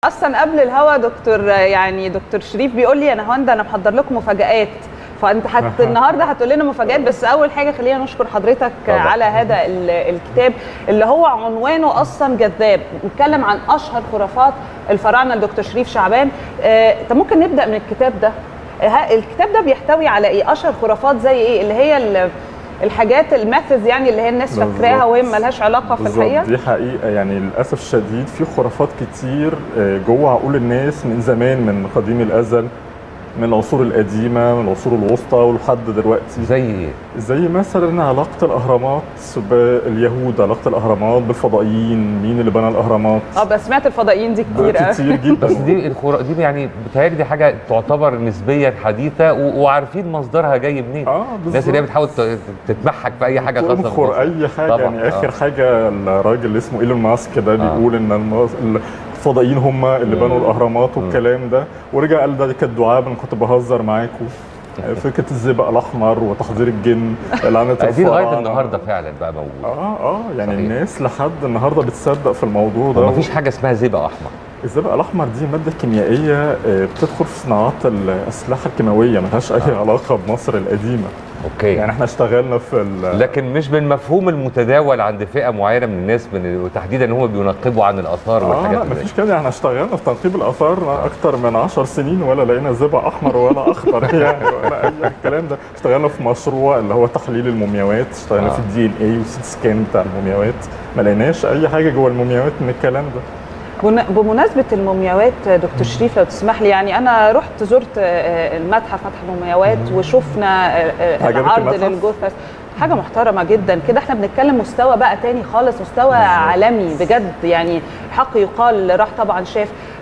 اصلا قبل الهوا دكتور يعني دكتور شريف بيقول لي انا هوندا انا محضر لكم مفاجات فانت حت النهارده هتقول لنا مفاجات بس اول حاجه خلينا نشكر حضرتك طبعا. على هذا ال- الكتاب اللي هو عنوانه اصلا جذاب بيتكلم عن اشهر خرافات الفراعنه لدكتور شريف شعبان آه، طب ممكن نبدا من الكتاب ده آه، ها- الكتاب ده بيحتوي على ايه اشهر خرافات زي ايه اللي هي ال- الحاجات الميثودز يعني اللي هي الناس بالظبط. فاكراها وهي ملهاش علاقه في بالظبط الحقيقه دي حقيقه يعني للاسف الشديد في خرافات كتير آه، جوه عقول الناس من زمان من قديم الازل من العصور القديمه من العصور الوسطى ولحد دلوقتي زي ايه؟ زي مثلا علاقه الاهرامات باليهود علاقه الاهرامات بالفضائيين مين اللي بنى الاهرامات اه بس سمعت الفضائيين دي كتير قوي. كتير جدا بس دي الخرا دي يعني بتهيألي دي حاجه تعتبر نسبيا حديثه و- وعارفين مصدرها جاي منين اه الناس اللي هي بتحاول ت- تتمحك في اي حاجه خاصه تنخر بمصر. اي حاجه طبعاً، يعني اخر آه. حاجه الراجل اللي اسمه ايلون ماسك ده بيقول ان المص- الفضائيين هم اللي بنوا الاهرامات والكلام ده ورجع قال ده كانت دعابه انا كنت بهزر معاكم فكره الزئبق الاحمر وتحضير الجن لعنه دي لغايه الفراعنة. النهارده فعلا بقى موجوده اه اه يعني صحيح. الناس لحد النهارده بتصدق في الموضوع ده ومفيش حاجه اسمها زئبق احمر الزئبق الاحمر دي ماده كيميائيه آه، بتدخل في صناعات الاسلحه الكيماويه ملهاش اي علاقه بمصر القديمه اوكي يعني احنا اشتغلنا في ال- لكن مش بالمفهوم المتداول عند فئه معينه من الناس من وتحديدا ان هم بينقبوا عن الاثار اه والحاجات لا اللي مفيش كده احنا اشتغلنا في تنقيب الاثار اكتر من 10 سنين ولا لقينا زئبق احمر ولا اخضر يعني ولا اي الكلام ده اشتغلنا في مشروع اللي هو تحليل المومياوات اشتغلنا آه. في الدي ان اي والسيت سكان بتاع المومياوات ما لقيناش اي حاجه جوه المومياوات من الكلام ده بن- بمناسبة المومياوات دكتور شريف لو تسمح لي يعني أنا رحت زرت آه، المتحف متحف المومياوات وشفنا آه، آه، عجبك العرض المتحف؟ للجثث حاجة محترمة جدا كده احنا بنتكلم مستوى بقى تاني خالص مستوى عالمي بجد يعني حق يقال راح طبعا شاف